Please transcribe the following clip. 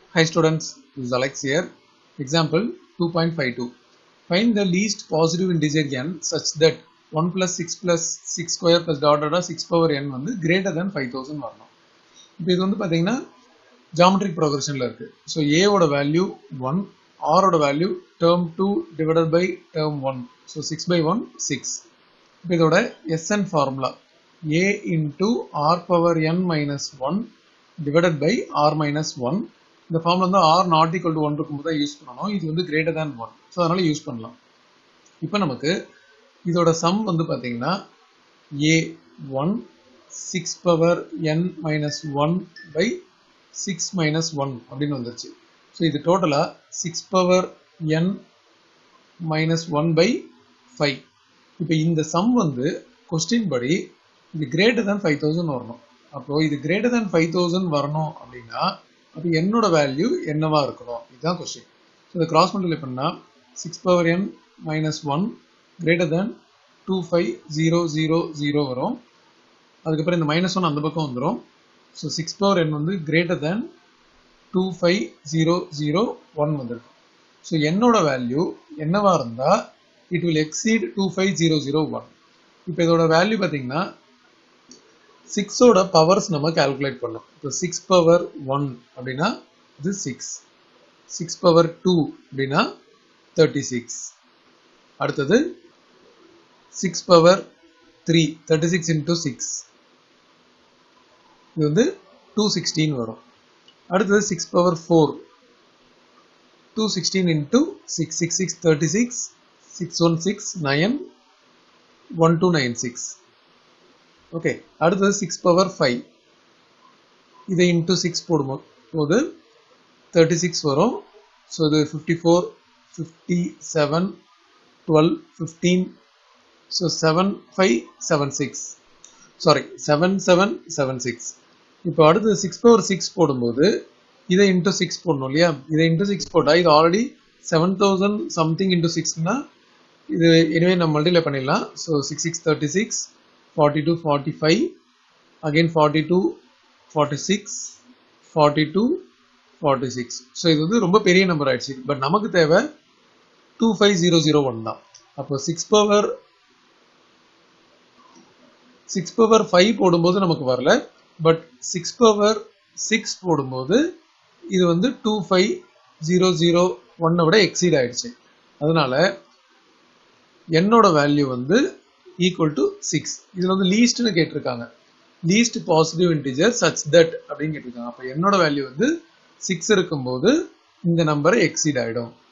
Hi students, this is Alex here. Example 2.52. Find the least positive integer n such that 1 plus 6 plus 6 square plus dot dot dot 6 power n வந்து greater than 5000 வரணும் இப்போ இது வந்து பார்த்தீங்கன்னா geometric ப்ரோக்ரஷனில் இருக்குது so ஏவோட value one ஆரோட value term two divided by term one so six by one six இப்போ இதோட S N formula A into R power N minus one divided by R minus one இந்த ஃபார்ம்ல வந்து R not equal to one இருக்கும்போது தான் use பண்ணணும் இது வந்து கிரேட்டர் தேன் ஒன் ஸோ அதனால யூஸ் பண்ணலாம் இப்போ நமக்கு இதோட சம் வந்து பார்த்தீங்கன்னா A one six power N minus one by six minus one அப்படின்னு வந்துருச்சு ஸோ இது டோட்டலாக six power N minus one by five இப்போ இந்த சம் வந்து கொஸ்டின் படி இது கிரேட்டர் தேன் ஃபைவ் தௌசண்ட் வரணும் அப்போ இது கிரேட்டர் தேன் ஃபைவ் தௌசண்ட் வரணும் அப்படின்னா அப்போ என்னோட வேல்யூ என்னவா இருக்கணும் இதுதான் கொஸ்டின் ஸோ இதை கிராஸ் மல்டிப்ளை பண்ணால் six power N minus one greater than two five zero zero zero வரும் அதுக்கப்புறம் இந்த மைனஸ் ஒன் அந்த பக்கம் வந்துடும் ஸோ சிக்ஸ் பவர் என் வந்து greater than two five zero zero one வந்துருக்கு ஸோ என்னோட வேல்யூ என்னவா இருந்தால் it will exceed two five zero zero one இப்போ இதோட வேல்யூ பார்த்தீங்கன்னா சிக்ஸோட பவர்ஸ் நம்ம கால்குலேட் பண்ணோம் இப்போ சிக்ஸ் பவர் ஒன் அப்படின்னா இது சிக்ஸ் சிக்ஸ் பவர் டூ அப்படின்னா தேர்ட்டி சிக்ஸ் அடுத்தது six power three thirty six into six இது வந்து டூ சிக்ஸ்டீன் வரும் அடுத்தது six power four two sixteen into six six six thirty six six one six nine one two nine six okay அடுத்தது six power five இதை into six போடும் போது thirty six வரும் so இது fifty four fifty seven twelve fifteen so seven five seven six sorry seven seven seven six இப்போ அடுத்தது six power six போடும்போது இதை இன்டூ சிக்ஸ் போடணும் இல்லையா இதை இன்டூ சிக்ஸ் போட்டால் இது already seven thousand something into சிக்ஸ்னா இது எனவே நம்ம மல்டிப்ளை பண்ணிடலாம் so six six thirty six forty two forty five again forty two forty six forty two forty six so இது வந்து ரொம்ப பெரிய நம்பர் ஆயிடுச்சு பட் நமக்கு தேவை two five zero zero one தான் அப்போ six power six power five போடும்போது நமக்கு வரல பட் சிக்ஸ் பவர் சிக்ஸ் போடும்போது இது வந்து டூ ஃபைவ் ஜீரோ ஜீரோ ஒன்னை விட எக்ஸீட் ஆயிடுச்சு அதனால என்னோட வேல்யூ வந்து ஈக்குவல் டு சிக்ஸ் இதில் வந்து லீஸ்ட்னு கேட்டிருக்காங்க least positive integer such that அப்படின்னு கேட்டிருக்காங்க அப்போ என்னோட வேல்யூ வந்து சிக்ஸ் இருக்கும்போது இந்த நம்பரை எக்ஸீட் ஆகிடும்